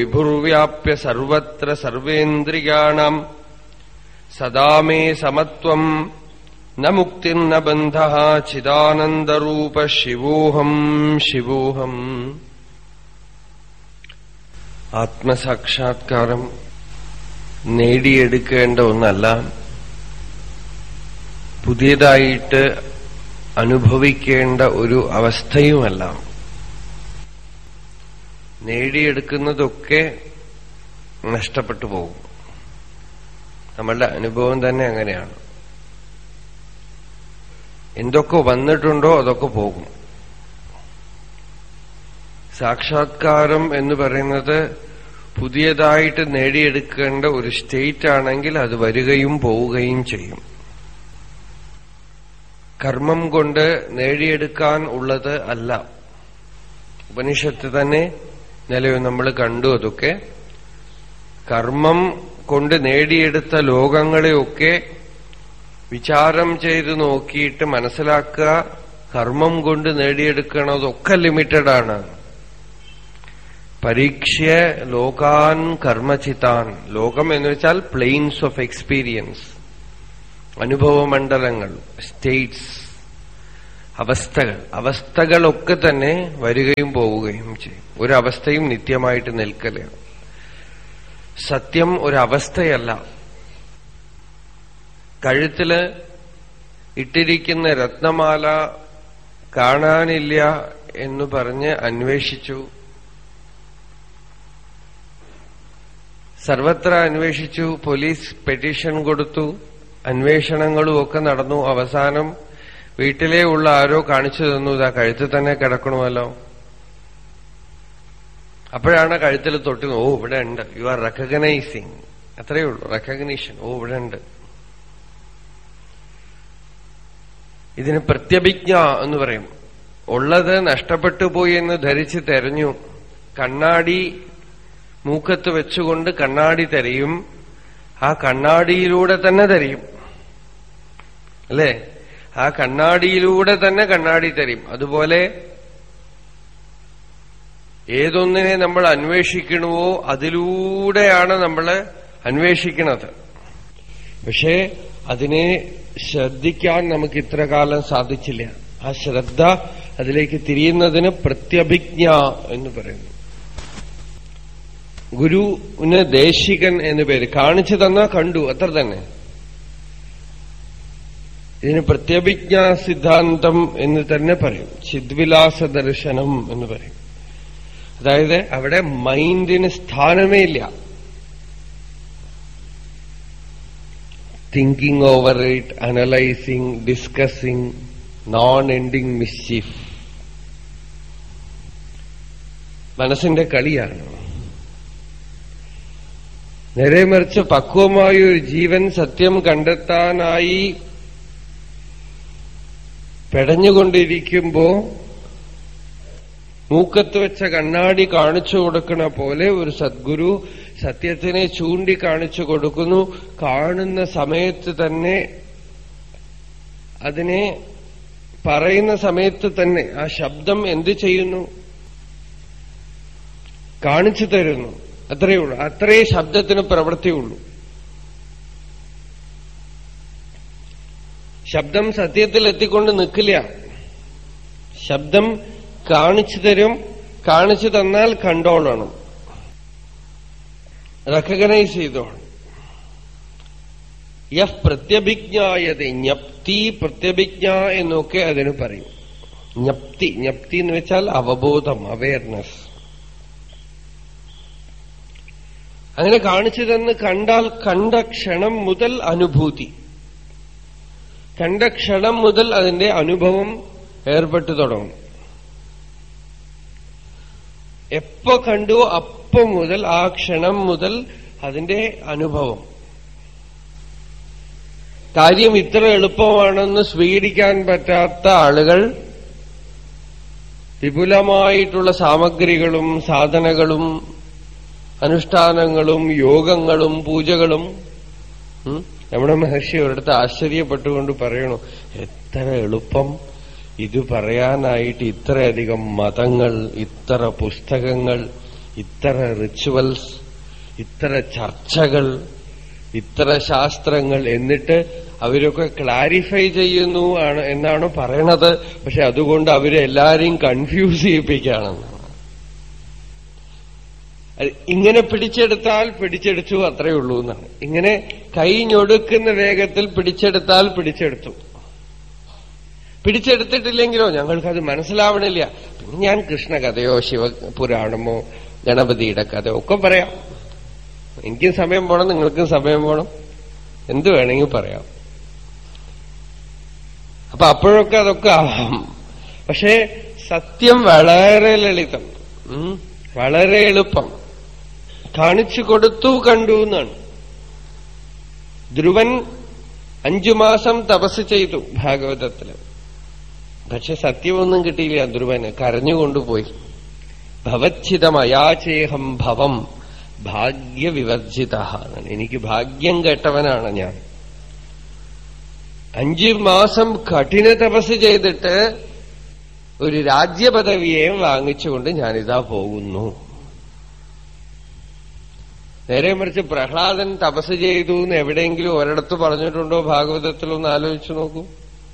വിഭുർവ്യാപ്യ സർവത്ര സർവേന്ദ്രിയാണാം സദാ മേ സമത്വം ന മുക്തിർന ബന്ധ ചിദാനന്ദരൂപ ശിവോഹം ശിവോഹം ആത്മസാക്ഷാത്കാരം നേടിയെടുക്കേണ്ട ഒന്നല്ല പുതിയതായിട്ട് അനുഭവിക്കേണ്ട ഒരു അവസ്ഥയുമല്ല നേടിയെടുക്കുന്നതൊക്കെ നഷ്ടപ്പെട്ടു പോകും നമ്മളുടെ അനുഭവം തന്നെ അങ്ങനെയാണ് എന്തൊക്കെ വന്നിട്ടുണ്ടോ അതൊക്കെ പോകും സാക്ഷാത്കാരം എന്ന് പറയുന്നത് പുതിയതായിട്ട് നേടിയെടുക്കേണ്ട ഒരു സ്റ്റേറ്റ് ആണെങ്കിൽ അത് വരികയും പോവുകയും ചെയ്യും കർമ്മം കൊണ്ട് നേടിയെടുക്കാൻ ഉള്ളത് അല്ല ഉപനിഷത്ത് തന്നെ നിലവിൽ നമ്മൾ കണ്ടു അതൊക്കെ കർമ്മം കൊണ്ട് നേടിയെടുത്ത ലോകങ്ങളെയൊക്കെ വിചാരം ചെയ്ത് നോക്കിയിട്ട് മനസ്സിലാക്കുക കർമ്മം കൊണ്ട് നേടിയെടുക്കണതൊക്കെ ലിമിറ്റഡ് ആണ് പരീക്ഷ്യ ലോകാൻ കർമ്മചിതാൻ ലോകം എന്ന് വെച്ചാൽ പ്ലെയിൻസ് ഓഫ് എക്സ്പീരിയൻസ് അനുഭവമണ്ഡലങ്ങൾ സ്റ്റേറ്റ്സ് അവസ്ഥകൾ അവസ്ഥകളൊക്കെ തന്നെ വരികയും പോവുകയും ചെയ്യും ഒരവസ്ഥയും നിത്യമായിട്ട് നിൽക്കല സത്യം ഒരവസ്ഥയല്ല കഴുത്തില് ഇട്ടിരിക്കുന്ന രത്നമാല കാണാനില്ല എന്ന് പറഞ്ഞ് അന്വേഷിച്ചു സർവത്ര അന്വേഷിച്ചു പോലീസ് പെറ്റീഷൻ കൊടുത്തു അന്വേഷണങ്ങളും ഒക്കെ നടന്നു അവസാനം വീട്ടിലേ ഉള്ള ആരോ കാണിച്ചു തന്നു ഇതാ കഴുത്തിൽ തന്നെ കിടക്കണമല്ലോ അപ്പോഴാണ് കഴുത്തിൽ തൊട്ടി ഓ ഇവിടെ ഉണ്ട് യു ആർ റെക്കഗ്നൈസിങ് അത്രയേ ഉള്ളൂ റെക്കഗ്നീഷൻ ഓ ഇവിടെ ഉണ്ട് ഇതിന് പ്രത്യഭിജ്ഞ എന്ന് പറയും ഉള്ളത് നഷ്ടപ്പെട്ടു പോയി എന്ന് ധരിച്ച് തെരഞ്ഞു കണ്ണാടി മൂക്കത്ത് വെച്ചുകൊണ്ട് കണ്ണാടി തെരയും ആ കണ്ണാടിയിലൂടെ തന്നെ തെരയും അല്ലേ ആ കണ്ണാടിയിലൂടെ തന്നെ കണ്ണാടി തരും അതുപോലെ ഏതൊന്നിനെ നമ്മൾ അന്വേഷിക്കണമോ അതിലൂടെയാണ് നമ്മൾ അന്വേഷിക്കുന്നത് പക്ഷേ അതിനെ ശ്രദ്ധിക്കാൻ നമുക്ക് ഇത്ര കാലം സാധിച്ചില്ല ആ ശ്രദ്ധ അതിലേക്ക് തിരിയുന്നതിന് പ്രത്യഭിജ്ഞ എന്ന് പറയുന്നു ഗുരുവിന് ദേശികൻ എന്ന് പേര് കാണിച്ചു തന്നാ കണ്ടു അത്ര തന്നെ ഇതിന് പ്രത്യഭിജ്ഞാ സിദ്ധാന്തം എന്ന് തന്നെ പറയും ചിദ്വിലാസ ദർശനം എന്ന് പറയും അതായത് അവിടെ മൈൻഡിന് സ്ഥാനമേ ഇല്ല thinking over it analysing discussing non ending mischief മനസ്സിന്റെ കളിയാണ് നേരെ മറിച്ച് പക്വമായ ഒരു ജീവൻ സത്യം കണ്ടെത്താനായി പെടഞ്ഞുകൊണ്ടിരിക്കുമ്പോ മൂക്കത്ത് വെച്ച കണ്ണാടി കാണിച്ചു കൊടുക്കണ പോലെ ഒരു സദ്ഗുരു സത്യത്തിനെ ചൂണ്ടിക്കാണിച്ചു കൊടുക്കുന്നു കാണുന്ന സമയത്ത് തന്നെ അതിനെ പറയുന്ന സമയത്ത് തന്നെ ആ ശബ്ദം എന്ത് ചെയ്യുന്നു കാണിച്ചു തരുന്നു അത്രയേ ഉള്ളൂ അത്രേ ശബ്ദത്തിന് പ്രവൃത്തിയുള്ളൂ ശബ്ദം സത്യത്തിൽ എത്തിക്കൊണ്ട് നിൽക്കില്ല ശബ്ദം കാണിച്ചു തരും കാണിച്ചു തന്നാൽ കണ്ടോളണം റെക്കഗ്നൈസ് ചെയ്തോണം യഹ് പ്രത്യഭിജ്ഞായത ജ്ഞപ്തി പ്രത്യഭിജ്ഞ എന്നൊക്കെ അതിന് പറയും ജ്ഞപ്തി ജ്ഞപ്തി എന്ന് വെച്ചാൽ അവബോധം അവയർനെസ് അങ്ങനെ കാണിച്ചു തന്ന് കണ്ടാൽ കണ്ട ക്ഷണം മുതൽ അനുഭൂതി കണ്ട ക്ഷണം മുതൽ അതിന്റെ അനുഭവം ഏർപ്പെട്ടു തുടങ്ങും എപ്പോ കണ്ടുവോ അപ്പം മുതൽ ആ ക്ഷണം മുതൽ അതിന്റെ അനുഭവം കാര്യം ഇത്ര എളുപ്പമാണെന്ന് സ്വീകരിക്കാൻ പറ്റാത്ത ആളുകൾ വിപുലമായിട്ടുള്ള സാമഗ്രികളും സാധനകളും അനുഷ്ഠാനങ്ങളും യോഗങ്ങളും പൂജകളും നമ്മുടെ മഹർഷി ഒരിടത്ത് ആശ്ചര്യപ്പെട്ടുകൊണ്ട് പറയണു എത്ര എളുപ്പം ഇത് പറയാനായിട്ട് ഇത്രയധികം മതങ്ങൾ ഇത്ര പുസ്തകങ്ങൾ ഇത്ര റിച്വൽസ് ഇത്ര ചർച്ചകൾ ഇത്ര ശാസ്ത്രങ്ങൾ എന്നിട്ട് അവരൊക്കെ ക്ലാരിഫൈ ചെയ്യുന്നു ആണ് എന്നാണ് പറയണത് പക്ഷെ അതുകൊണ്ട് അവരെല്ലാരെയും കൺഫ്യൂസ് ചെയ്യിപ്പിക്കുകയാണെന്ന് ഇങ്ങനെ പിടിച്ചെടുത്താൽ പിടിച്ചെടുത്തു അത്രയേ ഉള്ളൂ എന്നാണ് ഇങ്ങനെ കൈ ഞൊടുക്കുന്ന വേഗത്തിൽ പിടിച്ചെടുത്താൽ പിടിച്ചെടുത്തു പിടിച്ചെടുത്തിട്ടില്ലെങ്കിലോ ഞങ്ങൾക്കത് മനസ്സിലാവണില്ല പിന്നെ ഞാൻ കൃഷ്ണകഥയോ ശിവപുരാണമോ ഗണപതിയുടെ കഥയോ ഒക്കെ പറയാം എനിക്കും സമയം പോണം നിങ്ങൾക്കും സമയം പോണം എന്ത് വേണമെങ്കിൽ പറയാം അപ്പൊ അപ്പോഴൊക്കെ അതൊക്കെ ആവാം പക്ഷേ സത്യം വളരെ ലളിതം വളരെ എളുപ്പം കാണിച്ചു കൊടുത്തു കണ്ടു എന്നാണ് ധ്രുവൻ അഞ്ചു മാസം തപസ് ചെയ്തു ഭാഗവതത്തില് പക്ഷെ സത്യമൊന്നും കിട്ടിയില്ല ധ്രുവന് കരഞ്ഞുകൊണ്ടുപോയി ഭവച്ഛിതമയാചേഹം ഭവം ഭാഗ്യവിവർജിത എനിക്ക് ഭാഗ്യം കേട്ടവനാണ് ഞാൻ അഞ്ചു മാസം കഠിന തപസ് ചെയ്തിട്ട് ഒരു രാജ്യപദവിയെ വാങ്ങിച്ചുകൊണ്ട് ഞാനിതാ പോകുന്നു നേരെ മറിച്ച് പ്രഹ്ലാദൻ തപസ് ചെയ്തു എന്ന് എവിടെയെങ്കിലും ഒരിടത്ത് പറഞ്ഞിട്ടുണ്ടോ ഭാഗവതത്തിലൊന്ന് ആലോചിച്ചു നോക്കൂ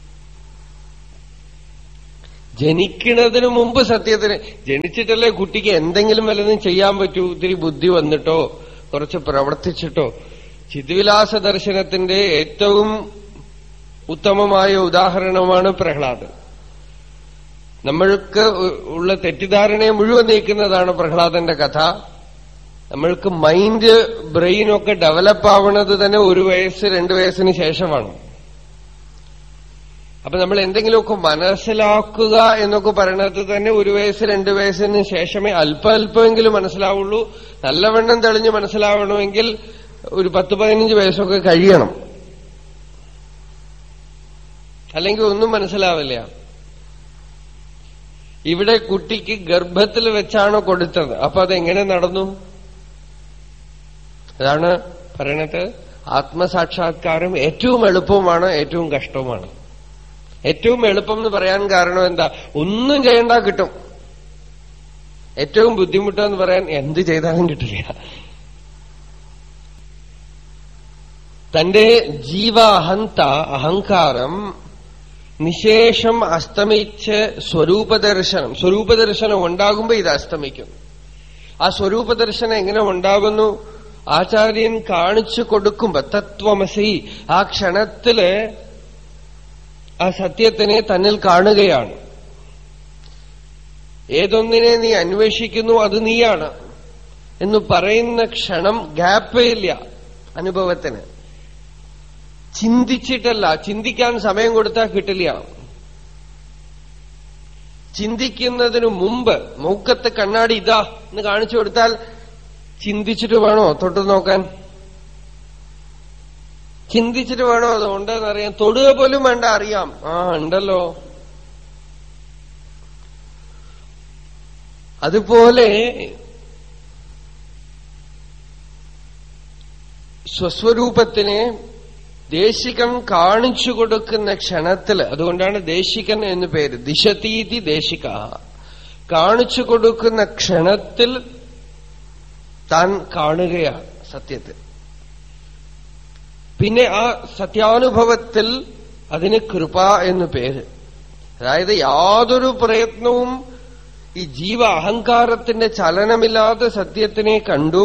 ജനിക്കുന്നതിന് മുമ്പ് സത്യത്തിന് ജനിച്ചിട്ടല്ലേ കുട്ടിക്ക് എന്തെങ്കിലും വല്ലതും ചെയ്യാൻ പറ്റൂ ഇത്തിരി ബുദ്ധി വന്നിട്ടോ കുറച്ച് പ്രവർത്തിച്ചിട്ടോ ചിദ്വിലാസ ദർശനത്തിന്റെ ഏറ്റവും ഉത്തമമായ ഉദാഹരണമാണ് പ്രഹ്ലാദൻ നമ്മൾക്ക് ഉള്ള തെറ്റിദ്ധാരണയെ മുഴുവൻ നീക്കുന്നതാണ് പ്രഹ്ലാദന്റെ കഥ നമ്മൾക്ക് മൈൻഡ് ബ്രെയിനൊക്കെ ഡെവലപ്പ് ആവുന്നത് തന്നെ ഒരു വയസ്സ് രണ്ടു വയസ്സിന് ശേഷമാണ് അപ്പൊ നമ്മൾ എന്തെങ്കിലുമൊക്കെ മനസ്സിലാക്കുക എന്നൊക്കെ പറയണത് തന്നെ ഒരു വയസ്സ് രണ്ടു വയസ്സിന് ശേഷമേ അല്പം അല്പമെങ്കിലും മനസ്സിലാവുള്ളൂ നല്ലവണ്ണം തെളിഞ്ഞ് മനസ്സിലാവണമെങ്കിൽ ഒരു പത്ത് പതിനഞ്ച് വയസ്സൊക്കെ കഴിയണം അല്ലെങ്കിൽ ഒന്നും മനസ്സിലാവില്ല ഇവിടെ കുട്ടിക്ക് ഗർഭത്തിൽ വെച്ചാണ് കൊടുത്തത് അപ്പൊ അതെങ്ങനെ നടന്നു അതാണ് പറയണത് ആത്മസാക്ഷാത്കാരം ഏറ്റവും എളുപ്പവുമാണ് ഏറ്റവും കഷ്ടവുമാണ് ഏറ്റവും എളുപ്പം എന്ന് പറയാൻ കാരണം എന്താ ഒന്നും ചെയ്യണ്ട കിട്ടും ഏറ്റവും ബുദ്ധിമുട്ടെന്ന് പറയാൻ എന്ത് ചെയ്താലും കിട്ടില്ല തന്റെ ജീവാഹന്ത അഹങ്കാരം നിശേഷം അസ്തമിച്ച് സ്വരൂപദർശനം സ്വരൂപദർശനം ഉണ്ടാകുമ്പോ ഇത് അസ്തമിക്കും ആ സ്വരൂപദർശനം എങ്ങനെ ഉണ്ടാകുന്നു ആചാര്യൻ കാണിച്ചു കൊടുക്കുമ്പോ തത്വമസി ആ ക്ഷണത്തില് ആ സത്യത്തിനെ തന്നിൽ കാണുകയാണ് ഏതൊന്നിനെ നീ അന്വേഷിക്കുന്നു അത് നീയാണ് എന്ന് പറയുന്ന ക്ഷണം ഗ്യാപ്പേ ഇല്ല അനുഭവത്തിന് ചിന്തിച്ചിട്ടല്ല ചിന്തിക്കാൻ സമയം കൊടുത്താൽ കിട്ടില്ല ചിന്തിക്കുന്നതിനു മുമ്പ് മൂക്കത്ത് കണ്ണാടി ഇതാ എന്ന് കാണിച്ചു കൊടുത്താൽ ചിന്തിച്ചിട്ട് വേണോ തൊട്ടു നോക്കാൻ ചിന്തിച്ചിട്ട് വേണോ അത് ഉണ്ടെന്നറിയാം തൊടുക പോലും വേണ്ട അറിയാം ആ ഉണ്ടല്ലോ അതുപോലെ സ്വസ്വരൂപത്തിനെ ദേശികൻ കാണിച്ചു കൊടുക്കുന്ന ക്ഷണത്തിൽ അതുകൊണ്ടാണ് ദേശികൻ എന്ന് പേര് ദിശതീതി ദേശിക കാണിച്ചു കൊടുക്കുന്ന ക്ഷണത്തിൽ താൻ കാണുകയാണ് സത്യത്തിൽ പിന്നെ ആ സത്യാനുഭവത്തിൽ അതിന് കൃപ എന്ന് പേര് അതായത് യാതൊരു പ്രയത്നവും ഈ ജീവ അഹങ്കാരത്തിന്റെ ചലനമില്ലാതെ സത്യത്തിനെ കണ്ടു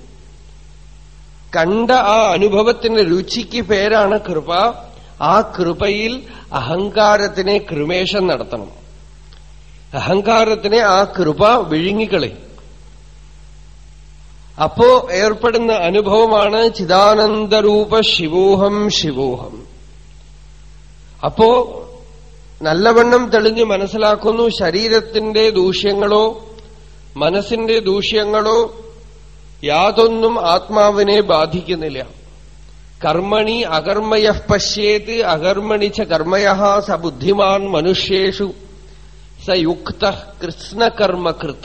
കണ്ട ആ അനുഭവത്തിന്റെ രുചിക്ക് പേരാണ് കൃപ ആ കൃപയിൽ അഹങ്കാരത്തിനെ ക്രിമേഷം നടത്തണം അഹങ്കാരത്തിനെ ആ കൃപ വിഴുങ്ങിക്കളയും അപ്പോ ഏർപ്പെടുന്ന അനുഭവമാണ് ചിദാനന്ദരൂപ ശിവോഹം ശിവോഹം അപ്പോ നല്ലവണ്ണം തെളിഞ്ഞ് മനസ്സിലാക്കുന്നു ശരീരത്തിന്റെ ദൂഷ്യങ്ങളോ മനസ്സിന്റെ ദൂഷ്യങ്ങളോ യാതൊന്നും ആത്മാവിനെ ബാധിക്കുന്നില്ല കർമ്മണി അകർമ്മയ പശ്യേത് അകർമ്മണി ച കർമ്മയ സ ബുദ്ധിമാൻ മനുഷ്യേഷു സ യുക്ത കൃഷ്ണകർമ്മകൃത്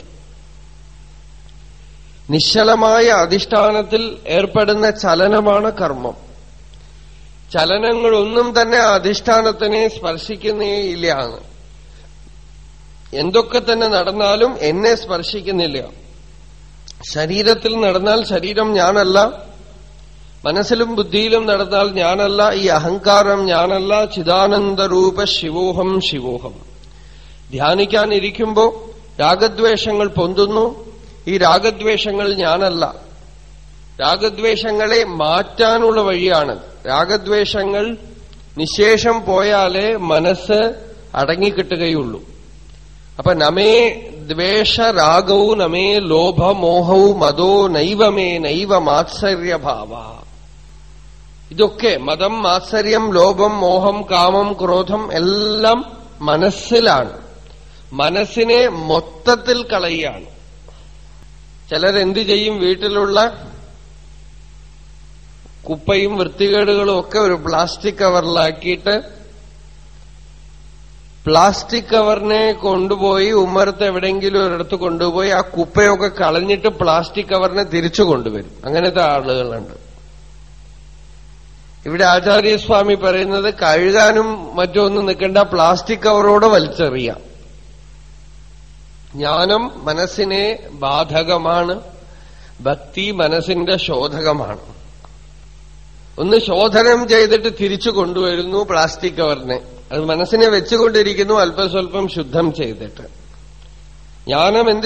നിശ്ചലമായ അധിഷ്ഠാനത്തിൽ ഏർപ്പെടുന്ന ചലനമാണ് കർമ്മം ചലനങ്ങളൊന്നും തന്നെ അധിഷ്ഠാനത്തിനെ സ്പർശിക്കുന്നേയില്ല എന്തൊക്കെ തന്നെ നടന്നാലും എന്നെ സ്പർശിക്കുന്നില്ല ശരീരത്തിൽ നടന്നാൽ ശരീരം ഞാനല്ല മനസ്സിലും ബുദ്ധിയിലും നടന്നാൽ ഞാനല്ല ഈ അഹങ്കാരം ഞാനല്ല ചിദാനന്ദരൂപ ശിവോഹം ശിവോഹം ധ്യാനിക്കാനിരിക്കുമ്പോ രാഗദ്വേഷങ്ങൾ പൊന്തുന്നു ഈ രാഗദ്വേഷങ്ങൾ ഞാനല്ല രാഗദ്വേഷങ്ങളെ മാറ്റാനുള്ള വഴിയാണ് രാഗദ്വേഷങ്ങൾ നിശേഷം പോയാലേ മനസ്സ് അടങ്ങിക്കിട്ടുകയുള്ളൂ അപ്പൊ നമേ ദ്വേഷരാഗവും നമേ ലോഭമോഹവും മതോ നൈവമേ നൈവ മാത്സര്യഭാവ ഇതൊക്കെ മതം മാത്സര്യം ലോഭം മോഹം കാമം ക്രോധം എല്ലാം മനസ്സിലാണ് മനസ്സിനെ മൊത്തത്തിൽ കളയുകയാണ് ചിലരെന്ത് ചെയ്യും വീട്ടിലുള്ള കുപ്പയും വൃത്തികേടുകളും ഒക്കെ ഒരു പ്ലാസ്റ്റിക് കവറിലാക്കിയിട്ട് പ്ലാസ്റ്റിക് കവറിനെ കൊണ്ടുപോയി ഉമ്മറത്ത് എവിടെയെങ്കിലും ഒരിടത്ത് കൊണ്ടുപോയി ആ കുപ്പയൊക്കെ കളഞ്ഞിട്ട് പ്ലാസ്റ്റിക് കവറിനെ തിരിച്ചു കൊണ്ടുവരും അങ്ങനത്തെ ആളുകളുണ്ട് ഇവിടെ ആചാര്യസ്വാമി പറയുന്നത് കഴുകാനും മറ്റൊന്നും നിൽക്കേണ്ട പ്ലാസ്റ്റിക് കവറോടെ വലിച്ചെറിയാം ജ്ഞാനം മനസ്സിനെ ബാധകമാണ് ഭക്തി മനസ്സിന്റെ ശോധകമാണ് ഒന്ന് ശോധനം ചെയ്തിട്ട് തിരിച്ചു കൊണ്ടുവരുന്നു പ്ലാസ്റ്റിക് കവറിനെ അത് മനസ്സിനെ വെച്ചുകൊണ്ടിരിക്കുന്നു അല്പസ്വല്പം ശുദ്ധം ചെയ്തിട്ട് ജ്ഞാനം എന്ത്